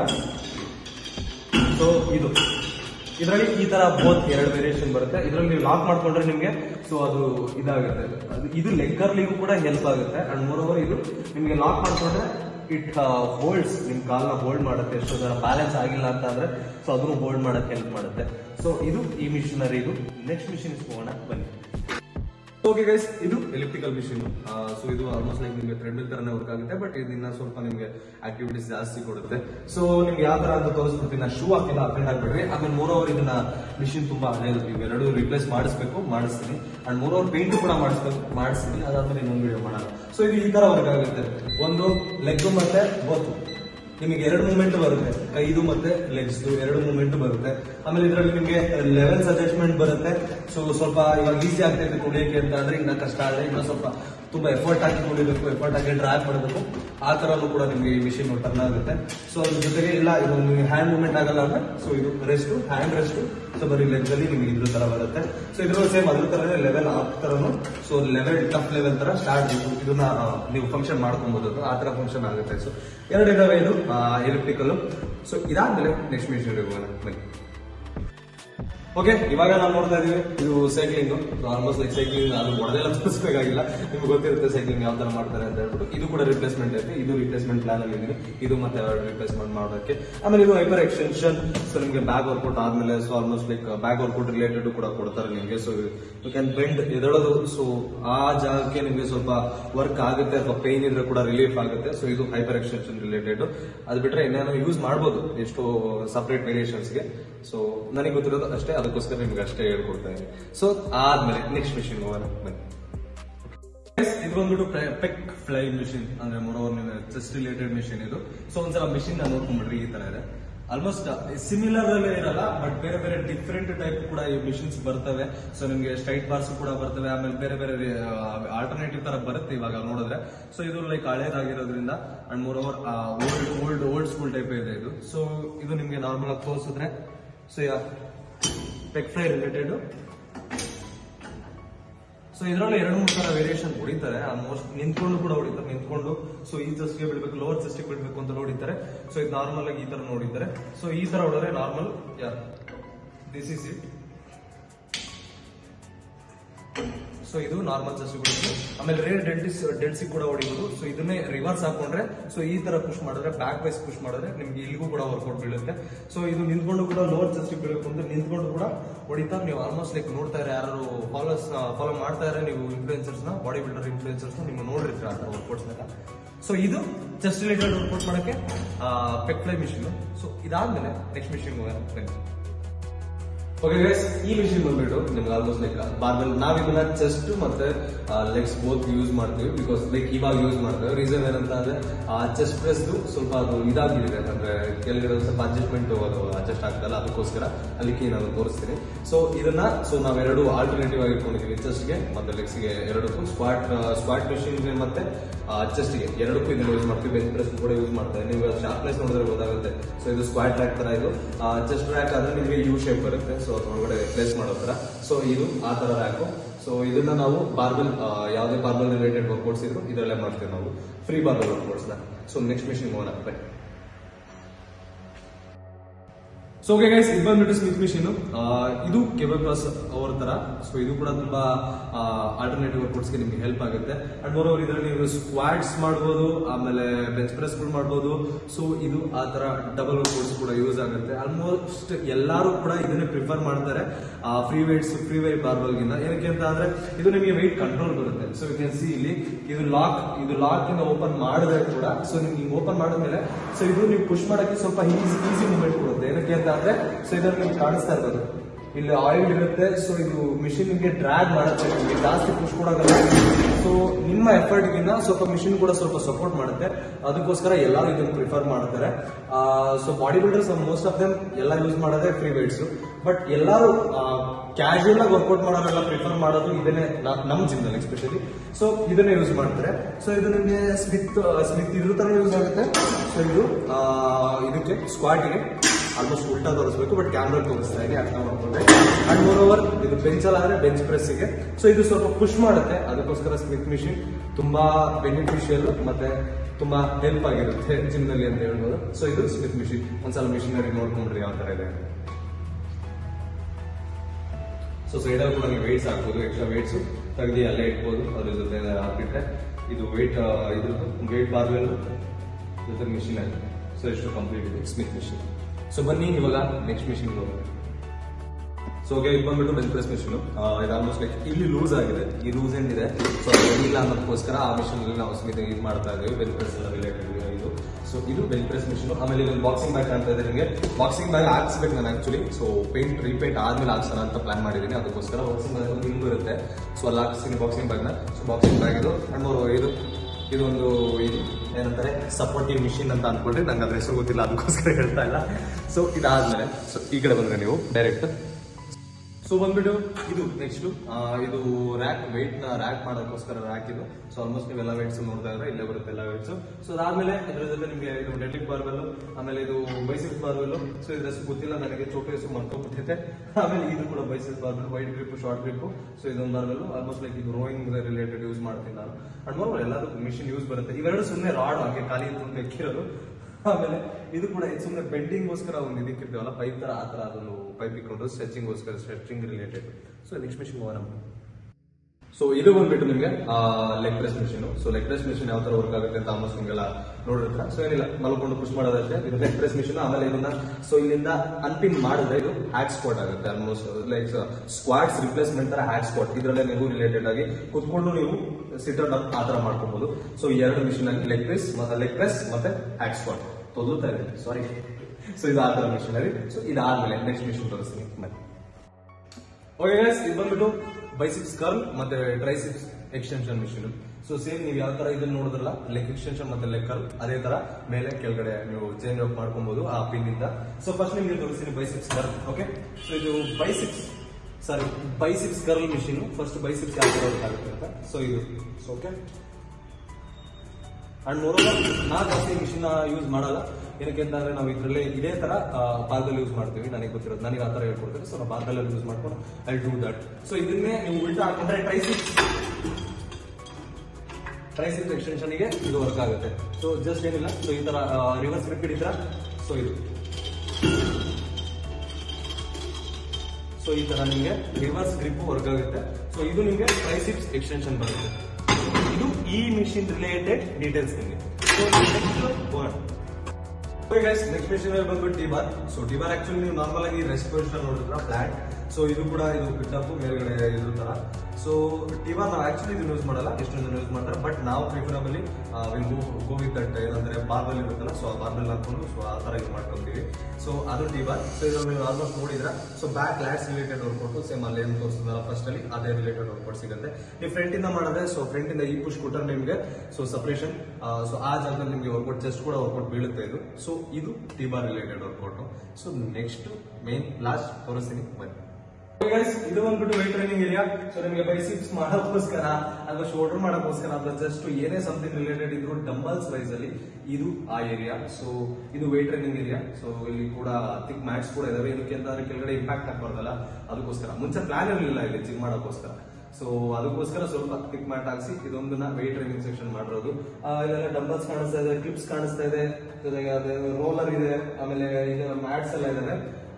ಸೊ ಇದು ಇದರಲ್ಲಿ ಈ ತರ ಬೋತ್ ಎರಡು ವೇರಿಯೇಷನ್ ಬರುತ್ತೆ ಇದರಲ್ಲಿ ನೀವು ಲಾಕ್ ಮಾಡ್ಕೊಂಡ್ರೆ ನಿಮ್ಗೆ ಸೊ ಅದು ಇದಾಗುತ್ತೆ ಅದು ಇದು ಲೆಗ್ ಕರ್ಲಿಗೂ ಕೂಡ ಹೆಲ್ಪ್ ಆಗುತ್ತೆ ಅಂಡ್ ಮೋರ್ ಓವರ್ ಇದು ನಿಮ್ಗೆ ಲಾಕ್ ಮಾಡ್ಕೊಂಡ್ರೆ ಇಟ್ ಹೋಲ್ಡ್ಸ್ ನಿಮ್ ಕಾಲ್ನ ಹೋಲ್ಡ್ ಮಾಡುತ್ತೆ ಎಷ್ಟೋ ಜನ ಬ್ಯಾಲೆನ್ಸ್ ಆಗಿಲ್ಲ ಅಂತ ಅಂದ್ರೆ ಸೊ ಅದನ್ನು ಹೋಲ್ಡ್ ಮಾಡಕ್ಕೆ ಹೆಲ್ಪ್ ಮಾಡುತ್ತೆ ಸೊ ಇದು ಈ ಮಿಷಿನರಿ ಇದು ನೆಕ್ಸ್ಟ್ ಮಿಷಿನ್ ಹೋಗೋಣ ಬನ್ನಿ ಓಕೆ ಗೈಸ್ ಇದು ಎಲಿಪ್ಟಿಕಲ್ ಮಿಷಿನ್ ಸೊ ಇದು ಆಲ್ಮೋಸ್ಟ್ ಲೈಕ್ ನಿಮಗೆ ಥ್ರೆಡ್ಮಿಲ್ ತರನೇ ವರ್ಕ್ ಆಗುತ್ತೆ ಬಟ್ ಇದನ್ನ ಸ್ವಲ್ಪ ನಿಮಗೆ ಆಕ್ಟಿವಿಟೀಸ್ ಜಾಸ್ತಿ ಕೊಡುತ್ತೆ ಸೊ ನಿಮ್ಗೆ ಯಾವ ತರ ಅಂತ ತೋರಿಸ್ಬಿಡ್ತೀನಿ ನಾ ಶೂ ಹಾಕಿಲ್ಲ ಅಪೆಂಡ್ ಆಗ್ಬಿಡ್ರಿ ಆಮೇಲೆ ಮೂರ್ ಅವರ್ ಇದನ್ನ ಮಿಷಿನ್ ತುಂಬಾ ಹಳೇದು ಇವೆರಡು ರಿಪ್ಲೇಸ್ ಮಾಡಿಸ್ಬೇಕು ಮಾಡಿಸ್ತೀನಿ ಅಂಡ್ ಮೂರ್ ಅವರ್ ಪೇಂಟ್ ಕೂಡ ಮಾಡಿಸ್ಬೇಕು ಮಾಡಿಸ್ತೀನಿ ಅದಾದ್ಮೇಲೆ ಇನ್ನೊಂದು ವಿಡಿಯೋ ಮಾಡೋಣ ಸೊ ಇದು ಈ ತರ ವರ್ಕ್ ಆಗುತ್ತೆ ಒಂದು ಲೆಗ್ ಮತ್ತೆ ಬೋತ್ ನಿಮಗೆ ಎರಡು ಮೂಮೆಂಟ್ ಬರುತ್ತೆ ಕೈದು ಮತ್ತೆ ಲೆಗ್ಸ್ ಎರಡು ಮೂಮೆಂಟ್ ಬರುತ್ತೆ ಆಮೇಲೆ ಇದರಲ್ಲಿ ನಿಮಗೆ ಲೆವೆಲ್ಸ್ ಅಡ್ಜಸ್ಟ್ಮೆಂಟ್ ಬರುತ್ತೆ ಸೊ ಸ್ವಲ್ಪ ಇವಾಗ ಈಸಿ ಆಗ್ತೈತೆ ಕುಡಿಯೋಕೆ ಅಂತ ಅಂದ್ರೆ ಇನ್ನ ಕಷ್ಟ ಆದ್ರೆ ಇನ್ನ ಸ್ವಲ್ಪ ತುಂಬಾ ಎಫರ್ಟ್ ಹಾಕಿ ಕುಡಿಬೇಕು ಎಫರ್ಟ್ ಹಾಕಿ ಡ್ರಾಗ್ ಮಾಡಬೇಕು ಆ ತರನು ಕೂಡ ನಿಮಗೆ ಈ ಮಿಷಿನ್ ಟರ್ನ್ ಆಗುತ್ತೆ ಸೊ ಅದ್ರ ಜೊತೆಗೆ ಇಲ್ಲ ಇದು ನಿಮಗೆ ಹ್ಯಾಂಡ್ ಮೂವ್ಮೆಂಟ್ ಆಗಲ್ಲ ಅಂದ್ರೆ ಸೊ ಇದು ರೆಸ್ಟ್ ಹ್ಯಾಂಡ್ ರೆಸ್ಟ್ ಸೊ ಬರೀ ಲೆಗ್ ಅಲ್ಲಿ ನಿಮಗೆ ಇದ್ರ ತರ ಬರುತ್ತೆ ಸೊ ಇದ್ರಲ್ಲಿ ಸೇಮ್ ಅದ್ರ ತರನೇ ಲೆವೆಲ್ ಆ ತರನು ಸೊ ಲೆವೆಲ್ ಟಫ್ ಲೆವೆಲ್ ತರ ಸ್ಟಾರ್ಟ್ ಇದನ್ನ ಆ, ನೀವು ಫಂಕ್ಷನ್ ಮಾಡ್ಕೊಬಹುದು ಅದು. ಆ ತರ ಫಂಕ್ಷನ್ ಆಗುತ್ತೆ ಸೊ ಎರಡು ಇದಾವೆ ಇದು ಎಲೆಕ್ಟ್ರಿಕಲ್ ಸೊ ಇದಾದ್ಮೇಲೆ ನೆಕ್ಸ್ಟ್ ಮಿಷನ್ ಹೋಗೋಣ ಬನ್ನಿ ಓಕೆ ಇವಾಗ ನಾವು ನೋಡ್ತಾ ಇದೀವಿ ಇದು ಸೈಕ್ಲಿಂಗ್ ಆಲ್ಮೋಸ್ಟ್ ಲೈಕ್ ಸೈಕ್ಲಿಂಗ್ ಅದು ಹೊಡೆದೆಲ್ಲ ತೋರಿಸ್ಬೇಕಾಗಿಲ್ಲ ನಿಮ್ಗೆ ಗೊತ್ತಿರುತ್ತೆ ಸೈಕ್ಲಿಂಗ್ ಯಾವ ತರ ಮಾಡ್ತಾರೆ ಅಂತ ಹೇಳ್ಬಿಟ್ಟು ಇದು ಕೂಡ ರಿಪ್ಲೇಸ್ಮೆಂಟ್ ಐತೆ ಇದು ರಿಪ್ಲೇಸ್ಮೆಂಟ್ ಪ್ಲಾನ್ ಅಲ್ಲಿ ಇದೀನಿ ಇದು ಮತ್ತೆ ರಿಪ್ಲೇಸ್ಮೆಂಟ್ ಮಾಡೋದಕ್ಕೆ ಆಮೇಲೆ ಇದು ಹೈಪರ್ ಎಕ್ಸ್ಟೆನ್ಷನ್ ಸೊ ನಿಮಗೆ ಬ್ಯಾಗ್ ವರ್ಕೌಟ್ ಆದ್ಮೇಲೆ so almost like bag workout related ಕೂಡ ಕೊಡ್ತಾರೆ ನಿಮಗೆ ಸೊ ಯು ಕ್ಯಾನ್ ಬೆಂಡ್ ಎದಳೋದು ಸೊ ಆ ಜಾಗಕ್ಕೆ ನಿಮಗೆ ಸ್ವಲ್ಪ ವರ್ಕ್ ಆಗುತ್ತೆ ಅಥವಾ ಪೇನ್ ಇದ್ರೆ ಕೂಡ ರಿಲೀಫ್ ಆಗುತ್ತೆ ಸೊ ಇದು ಹೈಪರ್ ಎಕ್ಸ್ಟೆನ್ಷನ್ ರಿಲೇಟೆಡ್ ಅದು ಬಿಟ್ರೆ ಇನ್ನೇನು ಯೂಸ್ ಮಾಡ್ಬೋದು ಎಷ್ಟೋ ಸಪರೇಟ್ ವೇರಿಯೇಷನ್ಸ್ಗೆ ಸೊ ನನಗೆ ಗೊತ್ತಿರೋದು ಅಷ್ಟೇ ಅದಕ್ಕೋಸ್ಕರ ನಿಮ್ಗೆ ಅಷ್ಟೇ ಹೇಳ್ಕೊಡ್ತಾ ಇದ್ದೀನಿ ಸೊ ಆದ್ಮೇಲೆ ನೆಕ್ಸ್ಟ್ ಮಿಷಿನ್ ಹೋಗೋಣ ಬನ್ನಿ Guys, ಇದು ಬಂದ್ಬಿಟ್ಟು ಪೆಕ್ ಫ್ಲೈ ಮಿಷಿನ್ ಅಂದ್ರೆ ಮೋರೋವರ್ ಚೆಸ್ಟ್ ರಿಲೇಟೆಡ್ ಮಿಷಿನ್ ಇದು ಸೊ ಒಂದ್ಸಲ ಮಿಷಿನ್ ನೋಡ್ಕೊಂಡ್ಬಿಡ್ರಿ ಈ ತರ ಇದೆ ಆಲ್ಮೋಸ್ಟ್ ಸಿಮಿಲರ್ ಅಲ್ಲೇ ಇರಲ್ಲ ಬಟ್ ಬೇರೆ ಬೇರೆ ಡಿಫ್ರೆಂಟ್ ಟೈಪ್ ಕೂಡ ಈ ಮಿಷಿನ್ಸ್ ಬರ್ತವೆ ಸೊ ನಿಮ್ಗೆ ಸ್ಟ್ರೈಟ್ ಬಾರ್ಸ್ ಕೂಡ ಬರ್ತವೆ ಆಮೇಲೆ ಬೇರೆ ಬೇರೆ ಆಲ್ಟರ್ನೇಟಿವ್ ತರ ಬರುತ್ತೆ ಇವಾಗ ನೋಡಿದ್ರೆ ಸೊ ಇದು ಲೈಕ್ ಹಳೇದಾಗಿರೋದ್ರಿಂದ and more over old old old school type ಇದೆ ಇದು ಸೊ ಇದು ನಿಮ್ಗೆ ನಾರ್ಮಲ್ ಆಗಿ ತೋರಿಸಿದ್ರೆ so yeah pec fly related so ಇದರಲ್ಲಿ ಎರಡು ಮೂರು ತರ ವೇರಿಯೇಷನ್ ಹೊಡಿತಾರೆ ಆಲ್ಮೋಸ್ಟ್ ನಿಂತ್ಕೊಂಡು ಕೂಡ ಹೊಡಿತಾರೆ ನಿಂತ್ಕೊಂಡು ಸೊ ಈ ಚೆಸ್ಟ್ಗೆ ಬಿಡ್ಬೇಕು ಲೋವರ್ ಚೆಸ್ಟ್ಗೆ ಬಿಡ್ಬೇಕು ಅಂತ ಹೊಡಿತಾರೆ ಸೊ ಇದು ನಾರ್ಮಲ್ ಆಗಿ ಈ ತರ ನೋಡಿದ್ದಾರೆ ಸೊ ಈ ತರ ಹೊಡೆದ್ರೆ ನಾರ್ಮಲ್ ಯಾರು ದಿಸ್ ಇಸ್ ಇಟ್ ಸೊ ಇದು ನಾರ್ಮಲ್ ಚೆಸ್ಟ್ ಬಿಡುತ್ತೆ ಆಮೇಲೆ ರೇರ್ ಡೆಂಟಿಸ್ ಡೆಂಟ್ಸಿಗೆ ಕೂಡ ಹೊಡಿಬೋದು ಸೊ ಇದನ್ನೇ ರಿವರ್ಸ್ ಹಾಕೊಂಡ್ರೆ ಸೊ ಈ ತರ ಪುಷ್ ಮಾಡಿದ್ರೆ ಬ್ಯಾಕ್ ವೈಸ್ ಪುಷ್ ಮಾಡಿದ್ರೆ ನಿಮ್ಗೆ ಇಲ್ಲಿಗೂ ಕೂಡ ವರ್ಕೌಟ್ ಬೀಳುತ್ತೆ ಸೊ ಇದು ನಿಂತ್ಕೊಂಡು ಕೂಡ ಲೋವರ್ ಚೆಸ್ಟ್ ಬೀಳಬೇಕು ಅಂತ ನಿಂತ್ಕೊಂಡು ಕೂಡ ಹೊಡಿತಾ ನೀವು ಆಲ್ಮೋಸ್ಟ್ ಲೈಕ್ ನೋಡ್ತಾ ಇರೋ ಯಾರು ಫಾಲೋಸ್ ಫಾಲೋ ಮಾಡ್ತಾ ಇರೋ ನೀವು ಇನ್ಫ್ಲೂಯೆನ್ಸರ್ಸ್ ನ ಬಾಡಿ ಬಿಲ್ಡರ್ ಇನ್ಫ್ಲೂಯೆನ್ಸರ್ಸ್ ನೀವು ನೋಡಿರ್ತೀರ ಆ ತರ ವರ್ಕೌಟ್ಸ್ ಸೊ ಇದು ಚೆಸ್ಟ್ ರಿಲೇಟೆಡ್ ವರ್ಕೌಟ್ ಮಾಡಕ್ಕೆ ಪೆಕ್ಫ್ಲೈ ಮಿಷಿನ್ ಸೊ ಇದಾದ್ಮೇಲೆ ನೆಕ್ಸ್ಟ್ ಮಿಷಿನ್ ಹೋಗೋಣ ಓಕೆ ಗೈಸ್ ಈ ಮಿಷಿನ್ ಬಂದ್ಬಿಟ್ಟು ನಿಮ್ಗೆ ಆಲ್ಮೋಸ್ಟ್ ಲೈಕ್ ಬಾರ್ಬೆಲ್ ನಾವ್ ಇದನ್ನ ಚೆಸ್ಟ್ ಮತ್ತೆ ಲೆಗ್ಸ್ ಬೋತ್ ಯೂಸ್ ಮಾಡ್ತೀವಿ ಬಿಕಾಸ್ ಲೈಕ್ ಇವಾಗ ಯೂಸ್ ಮಾಡ್ತೇವೆ ರೀಸನ್ ಏನಂತ ಅಂದ್ರೆ ಚೆಸ್ಟ್ ಪ್ರೆಸ್ ಸ್ವಲ್ಪ ಅದು ಇದಾಗಿದೆ ಅಂದ್ರೆ ಕೆಳಗಡೆ ಸ್ವಲ್ಪ ಅಡ್ಜಸ್ಟ್ಮೆಂಟ್ ಅದು ಅಡ್ಜಸ್ಟ್ ಆಗ್ತಲ್ಲ ಅದಕ್ಕೋಸ್ಕರ ಅಲ್ಲಿಗೆ ನಾನು ತೋರಿಸ್ತೀನಿ ಸೊ ಇದನ್ನ ಸೊ ನಾವೆರಡು ಆಲ್ಟರ್ನೇಟಿವ್ ಆಗಿ ಇಟ್ಕೊಂಡಿದೀವಿ ಚೆಸ್ಟ್ಗೆ ಮತ್ತೆ ಲೆಗ್ಸ್ಗೆ ಎರಡಕ್ಕೂ ಸ್ಕ್ವಾಟ್ ಸ್ಕ್ವಾಟ್ ಮಿಷಿನ್ಗೆ ಮತ್ತೆ ಚೆಸ್ಟ್ಗೆ ಎರಡಕ್ಕೂ ಇದನ್ನ ಯೂಸ್ ಮಾಡ್ತೀವಿ ಬೆಂಚ್ ಪ್ರೆಸ್ ಕೂಡ ಯೂಸ್ ಮಾಡ್ತಾರೆ ನೀವು ಶಾರ್ಪ್ನೆಸ್ ನೋಡಿದ್ರೆ ಗೊತ್ತಾಗುತ್ತೆ ಸೊ ಇದು ಸ್ಕ್ವಾಟ್ ಟ್ರ್ಯಾಕ್ ತರ ಇದು ಚೆಸ್ಟ್ ಟ್ರ್ಯಾಕ್ ಆದ್ರೆ ನಿಮಗೆ ಯು ಶೇಪ್ ಬರುತ್ತೆ ಸೊ ಅದ್ರೊಳಗಡೆ ಪ್ಲೇಸ್ ಮಾಡೋ ತರ ಸೊ ಇದು ಆ ತರ ರ್ಯಾಕು ಸೊ ಇದನ್ನ ನಾವು ಬಾರ್ಬಲ್ ಯಾವುದೇ ಬಾರ್ಬಲ್ ರಿಲೇಟೆಡ್ ವರ್ಕೌಟ್ಸ್ ಇದ್ರು ಇದರಲ್ಲೇ ಮಾಡ್ತೀವಿ ನಾವು ಫ್ರೀ ಬಾರ್ಬಲ್ ವರ್ಕೌಟ್ಸ್ ನ ಸೊ ನೆಕ್ಸ್ಟ್ ಮಿಷಿನ್ ಹೋಗೋಣ ಬೈ ಸೊ ಓಕೆ ಗೈಸ್ ಇದು ಬಂದ್ಬಿಟ್ಟು ಸ್ಮಿತ್ ಮಿಷಿನ್ ಇದು ಕೇಬಲ್ ಕ್ರಾಸ್ ಅವರ ತರ ಸೊ ಇದು ಕೂಡ ತುಂಬಾ ಆಲ್ಟರ್ನೇಟಿವ್ ವರ್ಕೌಟ್ಸ್ಗೆ ನಿಮ್ಗೆ ಹೆಲ್ಪ್ ಆಗುತ್ತೆ ಅಂಡ್ ಮೋರ್ ಓವರ್ ಇದರಲ್ಲಿ ನೀವು ಸ್ಕ್ವಾಡ್ಸ್ ಮಾಡ್ಬೋದು ಆಮೇಲೆ ಬೆಂಚ್ ಪ್ರೆಸ್ ಕೂಡ ಮಾಡ್ಬೋದು ಸೊ ಇದು ಆ ತರ ಡಬಲ್ ವರ್ಕೌಟ್ಸ್ ಕೂಡ ಯೂಸ್ ಆಗುತ್ತೆ ಆಲ್ಮೋಸ್ಟ್ ಎಲ್ಲರೂ ಕೂಡ ಇದನ್ನೇ ಪ್ರಿಫರ್ ಮಾಡ್ತಾರೆ ಫ್ರೀ ವೇಟ್ಸ್ ಫ್ರೀ ವೇಟ್ ಬಾರ್ಬಲ್ಗಿಂತ ಏನಕ್ಕೆ ಅಂತ ಅಂದ್ರೆ ಇದು ನಿಮಗೆ ವೆಯ್ಟ್ ಕಂಟ್ರೋಲ್ ಬರುತ್ತೆ ಸೊ ಯು ಕ್ಯಾನ್ ಸಿ ಇಲ್ಲಿ ಇದು ಲಾಕ್ ಇದು ಲಾಕ್ ಇಂದ ಓಪನ್ ಮಾಡಿದ್ರೆ ಕೂಡ ಸೊ ನಿಮ್ಗೆ ಓಪನ್ ಮಾಡಿದ್ಮೇಲೆ ಸೊ ಇದು ನೀವು ಪುಷ್ ಮಾಡಕ್ಕೆ ಸ್ವಲ್ಪ ಈಸಿ ಈಸಿ ಮೂವ್ಮೆಂಟ್ ಕೊಡುತ್ತೆ ಏನಕ್ಕೆ ಅಂತ ಅಂದ್ರೆ ಸೊ ಇದರಲ್ಲಿ ನಿಮ್ಗೆ ಕಾಣಿಸ್ತಾ ಇರ್ಬೋದು ಇಲ್ಲಿ ಆಯಿಲ್ ಇರುತ್ತೆ ಸೊ ಇದು ಮಿಷಿನ್ ನಿಮಗೆ ಡ್ರ್ಯಾಗ್ ಮಾಡುತ್ತೆ ನಿಮಗೆ ಜಾಸ್ತಿ ಪುಷ್ ಕೊಡೋಲ್ಲ ಸೊ ನಿಮ್ಮ ಎಫರ್ಟ್ ಗಿನ್ನ ಸ್ವಲ್ಪ ಮಿಷಿನ್ ಕೂಡ ಸ್ವಲ್ಪ ಸಪೋರ್ಟ್ ಮಾಡುತ್ತೆ ಅದಕ್ಕೋಸ್ಕರ ಎಲ್ಲರೂ ಇದನ್ನು ಪ್ರಿಫರ್ ಮಾಡ್ತಾರೆ so body builders most of them ಎಲ್ಲ ಯೂಸ್ ಮಾಡೋದೇ ಫ್ರೀ ವೇಟ್ಸ್ ಬಟ್ ಎಲ್ಲರೂ ಕ್ಯಾಶುಯಲ್ ಆಗಿ ವರ್ಕೌಟ್ ಮಾಡೋರೆಲ್ಲ ಪ್ರಿಫರ್ ಮಾಡೋದು ಇದನ್ನೇ ನಾ- ನಮ್ಮ ಜಿಮ್ ನಲ್ಲಿ ಎಸ್ಪೆಷಲಿ ಸೊ ಇದನ್ನೇ ಯೂಸ್ ಮಾಡ್ತಾರೆ ಸೊ ಇದು ನಿಮಗೆ ಸ್ಮಿತ್ ಸ್ಮಿತ್ ಇದ್ರ ತರ ಯೂಸ್ ಆಗುತ್ತೆ ಸೊ ಇದು ಆ, ಇದಕ್ಕೆ ಸ್ಕ್ವಾಟಿಗೆ ಆಲ್ಮೋಸ್ಟ್ ಉಲ್ಟಾ ತೋರಿಸ್ಬೇಕು ಬಟ್ ಕ್ಯಾಮ್ರಾ ತೋರಿಸ್ತಾ ಇದೆ ಅರ್ಥ ಮಾಡ್ಕೊಂಡ್ರೆ ಅಂಡ್ ಮೋರ್ ಓವರ್ ಇದು ಬೆಂಚ್ ಆದ್ರೆ ಬೆಂಚ್ ಪ್ರೆಸ್ಸಿಗೆ ಸೊ ಇದು ಸ್ವಲ್ಪ ಪುಷ್ ಮಾಡುತ್ತೆ ಅದಕ್ಕೋಸ್ಕರ ಸ್ಮಿತ್ ಮಿಷಿನ್ ತುಂಬಾ ಬೆನಿಫಿಷಿಯಲ್ ಮತ್ತೆ ತುಂಬಾ ಹೆಲ್ಪ್ ಆಗಿರುತ್ತೆ ಜಿಮ್ ನಲ್ಲಿ ಅಂತ ಹೇಳ್ಬೋದು ಸೊ ಇದು ಸ್ಮಿತ್ ಮಿಷಿನ್ ಒಂದ್ಸಲ ಮಿಷಿನರಿ ನೋಡ್ಕೊಂಡ್ರಿ ಯಾವ ತರ ಇದೆ ಸೊ ಸೈಡಲ್ಲಿ ಕೂಡ ನೀವು ವೆಯ್ಟ್ಸ್ ಹಾಕ್ಬೋದು ಎಕ್ಸ್ಟ್ರಾ ವೆಯ್ಟ್ಸ್ ತೆಗೆದು ಅಲ್ಲೇ ಇಟ್ಬೋದು ಅದ್ರ ಜೊತೆ ಹಾಕ್ಬಿಟ್ರೆ ಇದು ವೆಯ್ಟ್ ಇದ್ರದ್ದು ವೆಯ್ಟ್ ಬಾರ್ವೆಲ್ ಜೊತೆ ಮಿಷಿನ್ ಆಗಿದೆ ಸೊ ಎಷ್ಟು ಕಂಪ್ಲೀಟ್ ಇದೆ ಸ್ಮಿತ್ ಮಿಷಿನ್ ಸೊ ಬನ್ನಿ ಇವಾಗ ನೆಕ್ಸ್ಟ್ ಮಿಷಿನ್ ಹೋಗೋಣ ಸೊ ಓಕೆ ಇದು ಬಂದ್ಬಿಟ್ಟು ಬೆಂಚ್ ಪ್ರೆಸ್ ಮಿಷಿನ್ ಇದು ಆಲ್ಮೋಸ್ಟ್ ಲೈಕ್ ಇಲ್ಲಿ ಲೂಸ್ ಆಗಿದೆ ಈ ಲೂಸ್ ಎಂಡ್ ಇದೆ ಸೊ ಇಲ್ಲ ಅನ್ನೋದಕ್ಕೋಸ್ಕರ ಆ ಮಿಷಿನ್ ಅಲ್ಲಿ ನಾವು ಸ್ಮಿತ್ ಯೂಸ್ ಮಾಡ್ತಾ ಇದ್ದೀವಿ ಬೆಂಚ್ ಪ್ರೆಸ್ ಎಲ್ಲ ರಿಲೇಟೆಡ್ ಇದು ಸೊ ಇದು ಬೆಂಚ್ ಪ್ರೆಸ್ ಮಿಷಿನ್ ಆಮೇಲೆ ಇದೊಂದು ಬಾಕ್ಸಿಂಗ್ ಬ್ಯಾಗ್ ಕಾಣ್ತಾ ಇದೆ ನಿಮಗೆ ಬಾಕ್ಸಿಂಗ್ ಬ್ಯಾಗ್ ಹಾಕ್ಸ್ಬೇಕು ನಾನು ಆಕ್ಚುಲಿ ಸೊ ಪೇಂಟ್ ರೀಪೇಂಟ್ ಆದ್ಮೇಲೆ ಹಾಕ್ಸೋಣ ಅಂತ ಪ್ಲಾನ್ ಮಾಡಿದ್ದೀನಿ ಅದಕ್ಕೋಸ್ಕರ ಬಾಕ್ಸಿಂಗ್ ಬ್ಯಾಗ್ ಒಂದು ಹಿಂಗ್ ಬರುತ್ತೆ ಸೊ ಅಲ್ಲಿ ಹಾಕ್ಸ್ತೀನಿ ಬಾಕ್ಸಿಂಗ್ ಬ್ಯಾಗ್ನ ಸೊ ಬಾಕ್ಸಿಂಗ್ ಬ್ಯಾಗ್ ಇದು ಅಂಡ್ ಮೂರು ಇದು ಇದೊಂದು ಇದು ಏನಂತಾರೆ ಸಪೋರ್ಟಿವ್ ಮಿಷಿನ್ ಅಂತ ಅನ್ಕೊಂಡ್ರೆ ನಂಗೆ ಅದ್ರ ಹೆಸರು ಗೊತ್ತಿಲ್ಲ ಅದಕ್ಕೋಸ್ಕರ ಹೇಳ್ತಾ ಇಲ್ಲ ಸೊ ಇದಾದ್ಮೇಲೆ ಸೊ ಈ ಕಡೆ ಬಂದ್ರೆ ನೀವು ಡೈರೆಕ್ಟ್ ಸೊ ಬಂದ್ಬಿಟ್ಟು ಇದು ನೆಕ್ಸ್ಟ್ ಇದು ರ್ಯಾಕ್ ವೆಯ್ಟ್ ನ ರ್ಯಾಕ್ ಮಾಡೋಕ್ಕೋಸ್ಕರ ರ್ಯಾಕ್ ಇದು ಸೊ ಆಲ್ಮೋಸ್ಟ್ ನೀವೆಲ್ಲ ವೆಯ್ಟ್ಸ್ ನೋಡ್ತಾ ಇದ್ರೆ ಇಲ್ಲೇ ಬರುತ್ತೆ ಎಲ್ಲ ವೆಯ್ಟ್ಸ್ ಸೊ ಅದಾದ್ಮೇಲೆ ಇದ್ರ ಜೊತೆ ನಿಮಗೆ ಇದು ಡೆಡ್ಲಿಫ್ಟ್ ಬಾರ್ಬೆಲ್ ಆಮೇಲೆ ಇದು ಬೈಸಿಪ್ ಬಾರ್ಬೆಲ್ ಸೊ ಇದ್ರ ಹೆಸರು ಗೊತ್ತಿಲ್ಲ ನನಗೆ ಚೋಟು ಹೆಸರು ಮರ್ತೋಗ್ಬಿಟ್ಟಿದೆ ಆಮೇಲೆ ಇದು ಕೂಡ bicep barbell wide grip short grip so ಇದೊಂದು ಬಾರ್ಬೆಲ್ ಆಲ್ಮೋಸ್ಟ್ ಲೈಕ್ ಇದು ರೋಯಿಂಗ್ ರಿಲೇಟೆಡ್ ಯೂಸ್ ಮಾಡ್ತೀನಿ ನಾನು ಅಂಡ್ ಮೋರ್ ಎಲ್ಲದಕ್ಕೂ ಮಿಷಿನ್ ಯೂಸ್ ಬರುತ್ತೆ ಇವೆರಡು ಸುಮ್ಮನೆ ರಾಡ್ ಹಾಗೆ ಖಾಲಿ ಇತ್ತು ಎಕ್ಕಿರೋದು ಆಮೇಲೆ ಇದು ಕೂಡ ಸುಮ್ಮನೆ ಬೆಂಡಿಂಗ್ಗೋಸ್ಕರ ಒಂದು ಇದಕ್ಕಿರ್ತೀವಲ್ಲ ಪೈಪ್ ತರ ಆ ತರ ಅದೊಂದು ಪೈಪ್ ಇಟ್ಕೊಂಡು ಸ್ಟ್ರೆಚಿಂಗ್ಗೋಸ್ಕರ stretching related so next machine ಹೋಗೋಣ ಸೊ ಇದು ಬಂದ್ಬಿಟ್ಟು ನಿಮಗೆ leg press machine so leg press machine ಯಾವ ತರ ವರ್ಕ್ ಆಗುತ್ತೆ ಅಂತ ಆಲ್ಮೋಸ್ಟ್ ನಿಮ್ಗೆಲ್ಲ ನೋಡಿರ್ತೀರ ಸೊ ಏನಿಲ್ಲ ಮಲ್ಕೊಂಡು ಪುಷ್ ಮಾಡೋದಷ್ಟೇ ಇದು ಲೆಗ್ ಪ್ರೆಸ್ ಮಿಷಿನ್ ಆಮೇಲೆ ಇದನ್ನ ಸೊ ಇಲ್ಲಿಂದ ಅನ್ಪಿನ್ ಮಾಡಿದ್ರೆ ಇದು ಹ್ಯಾಕ್ ಸ್ಪಾಟ್ ಆಗುತ್ತೆ ಆಲ್ಮೋಸ್ಟ್ ಲೈಕ್ ಸ್ಕ್ವಾಡ್ಸ್ ರಿಪ್ಲೇಸ್ಮೆಂಟ್ ತರ ಹ್ಯಾಕ್ ಸ್ಪಾಟ್ ಇದರಲ್ಲೇ ನೀವು ರಿಲೇಟೆಡ್ ಆಗಿ ಕುತ್ಕೊಂಡು ನೀವು ಸಿಟರ್ ಅಪ್ ಆ ತರ ಮಾಡ್ಕೋಬಹುದು ಸೊ ಈ ಎರಡು ಮಿಷಿನ್ ಆಗಿ ಲೆಗ್ ಪ್ರೆಸ್ ಮತ್ತೆ ಲೆಗ್ ಪ್ರೆಸ್ ಮತ್ತೆ ಹ್ಯಾಕ್ ಸ್ಪಾಟ್ ತೊದಲುತ್ತಾ ಇದೆ ಸಾರಿ ಸೊ ಇದು ಆ ತರ ಮಿಷಿನರಿ ಸೊ ಇದಾದ್ಮೇಲೆ ನೆಕ್ಸ್ಟ್ ಮಿಷಿನ್ ತೋರಿಸ್ತೀನಿ ಬನ್ನಿ ಓಕೆ ಗೈಸ್ ಇದು ಬಂದ್ಬಿಟ್ಟು ಬೈಸಿಪ್ಸ್ ಕರ್ಲ್ ಮತ್ತೆ triceps extension machine so same ನೀವು ಯಾವ ತರ ಇದನ್ನ ನೋಡಿದ್ರಲ್ಲ ಲೆಗ್ ಎಕ್ಸ್ಟೆನ್ಷನ್ ಮತ್ತೆ ಲೆಗ್ ಕರ್ಲ್ ಅದೇ ತರ ಮೇಲೆ ಕೆಳಗಡೆ ನೀವು ಚೇಂಜ್ ಅಪ್ ಮಾಡ್ಕೊಬಹುದು ಆ ಪಿನ್ ಇಂದ ಸೊ ಫಸ್ಟ್ ನಿಮ್ಗೆ ತೋರಿಸ್ತೀನಿ ಬೈಸಿಪ್ಸ್ ಕರ್ಲ್ ಓಕೆ ಸೊ ಇದು biceps sorry biceps curl machine first biceps ಯಾವ ತರ ಆಗುತ್ತೆ ಅಂತ ಸೊ ಇದು ಓಕೆ ಅಂಡ್ ಮೋರೋವರ್ ನಾ ಜಾಸ್ತಿ ಮಿಷಿನ್ ಯೂಸ್ ಮಾಡಲ್ಲ ಏನಕ್ಕೆ ಅಂತಂದ್ರೆ ನಾವು ಇದರಲ್ಲೇ ಇದೇ ತರ ಬಾರ್ದಲ್ಲಿ ಯೂಸ್ ಮಾಡ್ತೀವಿ ನನಗೆ ಗೊತ್ತಿರೋದು ನನಗೆ ಆ ತರ ಹೇಳ್ಕೊಡ್ತಾರೆ ಸೊ ನಾವು ಬಾರ್ದಲ್ಲಿ ಯೂಸ್ ಮಾಡ್ಕೊಂಡು ಐ ಡೂ ದಟ್ ಸೊ ಇದನ್ನೇ ನೀವು ಉಲ್ಟಾ ಹಾಕೊಂಡ್ರೆ ಟ್ರೈಸಿಪ್ಸ್ ಟ್ರೈಸಿಪ್ಸ್ ಎಕ್ಸ್ಟೆನ್ಷನ್ಗೆ ಇದು ವರ್ಕ್ ಆಗುತ್ತೆ ಸೊ ಜಸ್ಟ್ ಏನಿಲ್ಲ ಸೊ ಈ ತರ ರಿವರ್ಸ್ ಗ್ರಿಪ್ ಹಿಡಿದ್ರ ಸೊ ಇದು ಸೊ ಈ ತರ ನಿಮಗೆ ರಿವರ್ಸ್ ಗ್ರಿಪ್ ವರ್ಕ್ ಆಗುತ್ತೆ ಸೊ ಇದು ನಿಮಗೆ ಟ್ರೈಸಿಪ್ಸ್ ಎಕ್ಸ್ಟೆನ್ಷನ್ ಬರುತ್ತೆ ಇದು ಈ ಮಿಷಿನ್ ರಿಲೇಟೆಡ್ ಡೀಟೇಲ್ಸ್ ನಿಮಗೆ ನೆಕ್ಸ್ಟ್ ಮಿಷಿನ್ ಬಂದ್ಬಿಟ್ಟು T bar so T bar actually ನೀವು ನಾರ್ಮಲ್ ಆಗಿ ರೆಸ್ಟ್ ಪೊಸಿಷನ್ ನೋಡಿದ್ರ ಫ್ಲಾಟ್ ಸೊ ಇದು ಕೂಡ ಇದು ಪಿಟಪ್ ಮೇಲ್ಗಡೆ ಇದ್ರ ತರ ಸೊ ಟಿ ಬಾರ್ ನಾವು ಆಕ್ಚುಲಿ ಇದನ್ನ ಯೂಸ್ ಮಾಡಲ್ಲ ಎಷ್ಟೊಂದು ಜನ ಯೂಸ್ ಮಾಡ್ತಾರೆ ಬಟ್ ನಾವು preferably will go go with that ಏನಂದ್ರೆ ಬಾರ್ಬಲ್ ಇರುತ್ತಲ್ಲ ಸೊ ಆ ಬಾರ್ಬಲ್ ಹಾಕೊಂಡು ಸೊ ಆ ತರ ಯೂಸ್ ಮಾಡ್ಕೊಂತೀವಿ ಸೊ ಅದು ಟಿ ಬಾರ್ ಸೊ ಇದ್ರಲ್ಲಿ ನೀವು ಆಲ್ಮೋಸ್ಟ್ ನೋಡಿದ್ರ so back lats related workout same ಅಲ್ಲಿ ಏನು ತೋರಿಸಿದ್ರಲ್ಲ ಫಸ್ಟ್ ಅಲ್ಲಿ ಅದೇ ರಿಲೇಟೆಡ್ ವರ್ಕೌಟ್ ಸಿಗುತ್ತೆ ನೀವು ಫ್ರಂಟ್ ಇಂದ ಮಾಡಿದ್ರೆ ಸೊ ಫ್ರಂಟ್ ಇಂದ ಈ ಪುಷ್ ಕೊಟ್ಟರೆ ನಿಮಗೆ ಸೊ ಸಪ್ರೇಷನ್ ಸೊ ಆ ಜಾಗದಲ್ಲಿ ನಿಮಗೆ ವರ್ಕೌಟ್ ಚೆಸ್ಟ್ ಕೂಡ ವರ್ಕೌಟ್ ಬೀಳುತ್ತೆ ಇದು ಸೊ ಇದು T bar related workout so next main last ತೋರಿಸ್ತೀನಿ ಬನ್ನಿ ಗೈಸ್ ಇದು ಬಂದ್ಬಿಟ್ಟು ವೈಟ್ ಟ್ರೈನಿಂಗ್ ಏರಿಯಾ ಸೊ ನಿಮಗೆ ಬೈಸಿಪ್ಸ್ ಮಾಡೋಕ್ಕೋಸ್ಕರ ಅಥವಾ ಶೋಲ್ಡರ್ ಮಾಡೋಕ್ಕೋಸ್ಕರ ಅಥವಾ ಜಸ್ಟ್ ಏನೇ ಸಮಥಿಂಗ್ ರಿಲೇಟೆಡ್ ಇದ್ರು ಡಂಬಲ್ಸ್ ವೈಸ್ ಅಲ್ಲಿ ಇದು ಆ ಏರಿಯಾ ಸೊ ಇದು ವೈಟ್ ಟ್ರೈನಿಂಗ್ ಏರಿಯಾ ಸೊ ಇಲ್ಲಿ ಕೂಡ ಥಿಕ್ ಮ್ಯಾಟ್ಸ್ ಕೂಡ ಇದಾವೆ ಏನಕ್ಕೆ ಅಂತಂದ್ರೆ ಕೆಳಗಡೆ ಇಂಪ್ಯಾಕ್ಟ್ ಆಗ್ಬಾರ್ದಲ್ಲ ಅದಕ್ಕೋಸ್ಕರ ಮುಂಚೆ ಪ್ಲಾನ್ ಇರಲಿಲ್ಲ ಇಲ್ಲಿ ಜಿಮ್ ಮಾಡೋಕ್ಕೋಸ್ಕರ ಸೊ ಅದಕ್ಕೋಸ್ಕರ ಸ್ವಲ್ಪ ಕ್ಲಿಕ್ ಮ್ಯಾಟ್ ಹಾಕ್ಸಿ ಇದೊಂದನ್ನ ವೇಟ್ ಟ್ರೈನಿಂಗ್ ಸೆಕ್ಷನ್ ಮಾಡಿರೋದು ಆ, ಇದೆಲ್ಲ ಡಂಬಲ್ಸ್ ಕಾಣಿಸ್ತಾ ಇದೆ ಕ್ಲಿಪ್ಸ್ ಕಾಣಿಸ್ತಾ ಇದೆ ಜೊತೆಗೆ ಅದೇ ರೋಲರ್ ಇದೆ ಆಮೇಲೆ ಇದು ಮ್ಯಾಟ್ಸ್ ಎಲ್ಲ ಇದಾವೆ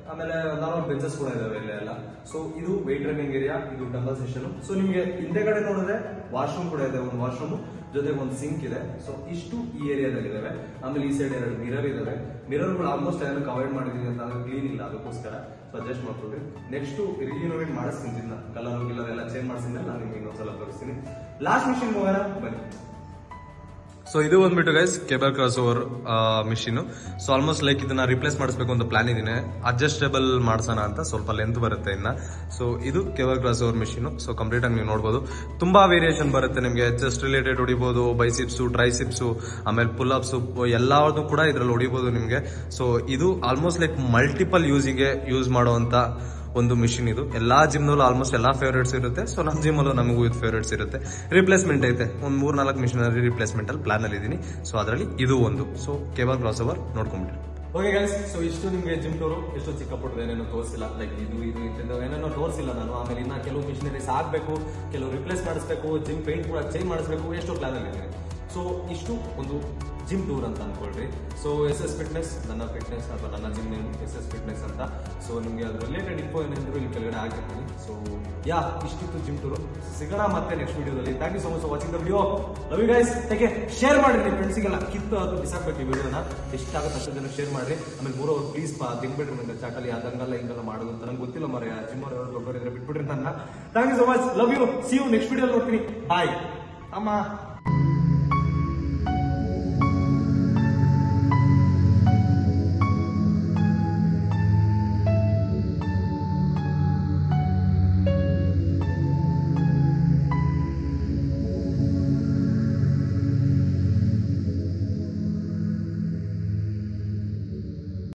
ಆಮೇಲೆ ನಾರ್ಮಲ್ ಬೆಂಚಸ್ ಕೂಡ ಇದಾವೆ ಇಲ್ಲೇ ಎಲ್ಲ ಸೊ ಇದು ವೆಯ್ಟ್ ರನ್ನಿಂಗ್ ಏರಿಯಾ ಇದು ಡಂಬಲ್ ಸೆಷನ್ ಸೊ ನಿಮ್ಗೆ ಹಿಂದೆಗಡೆ ನೋಡಿದ್ರೆ ವಾಶ್ರೂಮ್ ಕೂಡ ಇದೆ ಒಂದು ವಾಶ್ರೂಮ್ ಜೊತೆಗೆ ಒಂದು ಸಿಂಕ್ ಇದೆ ಸೊ ಇಷ್ಟು ಈ ಏರಿಯಾದಲ್ಲಿ ಇದಾವೆ ಆಮೇಲೆ ಈ ಸೈಡ್ ಎರಡು ಮಿರರ್ ಇದಾವೆ ಮಿರರ್ಗಳು ಆಲ್ಮೋಸ್ಟ್ ಏನಕ್ಕೆ ಅವಾಯ್ಡ್ ಮಾಡಿದೀನಿ ಅಂತ ಅಂದ್ರೆ ಕ್ಲೀನ್ ಇಲ್ಲ ಅದಕ್ಕೋಸ್ಕರ ಸೊ ಅಡ್ಜಸ್ಟ್ ಮಾಡ್ಕೊಳ್ರಿ ನೆಕ್ಸ್ಟ್ ರೀಇನೋವೇಟ್ ಮಾಡಿಸ್ತೀನಿ ಕಲರ್ ಗಿಲ್ಲರ್ ಎಲ್ಲ ಚೇಂಜ್ ಮಾಡಿಸಿದ್ರೆ ನಾನು ನಿಮ್ಗೆ ಇನ್ನೊಂದ್ಸಲ ತೋರಿಸ್ತೀನಿ ಲಾಸ್ಟ್ ಮಿಷಿನ್ ಹೋಗೋಣ ಬನ್ನಿ ಸೊ ಇದು ಬಂದ್ಬಿಟ್ಟು guys cable cross over machine so almost like ಇದನ್ನ ರಿಪ್ಲೇಸ್ ಮಾಡಿಸ್ಬೇಕು ಅಂತ ಪ್ಲಾನ್ ಇದೀನಿ ಅಡ್ಜಸ್ಟೇಬಲ್ ಮಾಡ್ಸೋಣ ಅಂತ ಸ್ವಲ್ಪ ಲೆಂತ್ ಬರುತ್ತೆ ಇನ್ನ ಸೊ ಇದು cable cross over machine so complete ಆಗಿ ನೀವು ನೋಡಬಹುದು ತುಂಬಾ ವೇರಿಯೇಷನ್ ಬರುತ್ತೆ ನಿಮಗೆ ಚೆಸ್ಟ್ ರಿಲೇಟೆಡ್ ಹೊಡಿಬಹುದು ಬೈಸಿಪ್ಸು ಟ್ರೈಸಿಪ್ಸು ಆಮೇಲೆ ಪುಲ್ ಅಪ್ಸ್ ಎಲ್ಲಾದ್ರು ಕೂಡ ಇದ್ರಲ್ಲಿ ಹೊಡಿಬಹುದು ನಿಮಗೆ ಸೊ ಇದು ಆಲ್ಮೋಸ್ಟ್ ಲೈಕ್ ಮಲ್ಟಿಪಲ್ ಯೂಸಿಗೆ ಯೂಸ್ ಮಾಡುವಂತ ಒಂದು ಮಿಷಿನ್ ಇದು ಎಲ್ಲಾ ಜಿಮ್ನಲ್ಲೂ ಆಲ್ಮೋಸ್ಟ್ ಎಲ್ಲಾ ಫೇವರೇಟ್ಸ್ ಇರುತ್ತೆ ಸೊ ನಮ್ಮ ಜಿಮ್ಮಲ್ಲೂ ನಮಗೂ ಇದು ಫೇವರೇಟ್ಸ್ ಇರುತ್ತೆ ರಿಪ್ಲೇಸ್ಮೆಂಟ್ ಐತೆ ಒಂದು ಮೂರ್ ನಾಲ್ಕು ಮಿಷಿನರಿ ರಿಪ್ಲೇಸ್ಮೆಂಟ್ ಅಲ್ಲಿ ಪ್ಲಾನ್ ಅಲ್ಲಿ ಇದೀನಿ ಸೊ ಅದರಲ್ಲಿ ಇದು ಒಂದು ಸೊ ಕೇಬಲ್ ಕ್ರಾಸ್ ಓವರ್ ನೋಡ್ಕೊಂಡ್ಬಿಟ್ರಿ ಓಕೆ ಗೈಸ್ ಸೊ ಇಷ್ಟು ನಿಮ್ಗೆ ಜಿಮ್ ಟೂರು ಎಷ್ಟು ಚಿಕ್ಕ ಪುಟ್ಟದ ಏನೇನೋ ತೋರಿಸಿಲ್ಲ ಲೈಕ್ ಇದು ಇದು ಇಂತಿಂದ ಏನೇನೋ ತೋರಿಸಿಲ್ಲ ನಾನು ಆಮೇಲೆ ಇನ್ನ ಕೆಲವು ಮಿಷನರೀಸ್ ಆಗ್ಬೇಕು ಕೆಲವು ರಿಪ್ಲೇಸ್ ಮಾಡಿಸ್ಬೇಕು ಜಿಮ್ ಪೇಂಟ್ ಕೂಡ ಚೇಂಜ್ ಮಾಡಿಸ್ಬೇಕು ಎಷ್ಟೋ ಪ್ಲಾನ್ ಅಲ್ಲಿ ಇದ್ದೀನಿ ಸೊ ಇಷ್ಟು ಒಂದು ಜಿಮ್ ಟೂರ್ ಅಂತ ಅನ್ಕೊಳ್ರಿ ಸೊ ಎಸ್ ಎಸ್ ಫಿಟ್ನೆಸ್ ನನ್ನ ಫಿಟ್ನೆಸ್ ಅಥವಾ ನನ್ನ gym name S S fitness ಅಂತ ಸೊ ನಿಮಗೆ ಅದ್ರ ರಿಲೇಟೆಡ್ ಇನ್ಫೋ ಏನಾದ್ರು ಇಲ್ಲಿ ಕೆಳಗಡೆ ಆಗಿರ್ತೀನಿ ಸೊ ಯಾ ಇಷ್ಟಿತ್ತು ಜಿಮ್ ಟೂರು ಸಿಗೋಣ ಮತ್ತೆ ನೆಕ್ಸ್ಟ್ ವಿಡಿಯೋದಲ್ಲಿ thank you so much for watching the video love you guys take care share ಮಾಡಿ ನಿಮ್ಮ ಫ್ರೆಂಡ್ಸಿಗೆಲ್ಲ ಕಿತ್ತು ಅದು ಬಿಸಾಕ್ಬೇಕು ಈ ವಿಡಿಯೋನ ಎಷ್ಟಾಗುತ್ತೆ ಅಷ್ಟು ಜನ ಶೇರ್ ಮಾಡಿ ಆಮೇಲೆ ಮೂರು ಅವ್ರು ಪ್ಲೀಸ್ ಪಾ ತಿನ್ಬಿಡ್ರಿ ನಂಗೆ ಚಾಟಲ್ಲಿ ಅದಂಗಲ್ಲ ಹಿಂಗೆಲ್ಲ ಮಾಡೋದು ಅಂತ ನಂಗೆ ಗೊತ್ತಿಲ್ಲ ಮರ ಜಿಮ್ ಅವ್ರು ಯಾರು ದೊಡ್ಡವರಿದ್ರೆ ಬಿಟ್ಬಿಡ್ರಿ ನನ್ನ thank you so much love you see you next video ನೋಡ್ತೀನಿ ಬಾಯ್ ಅಮ್ಮ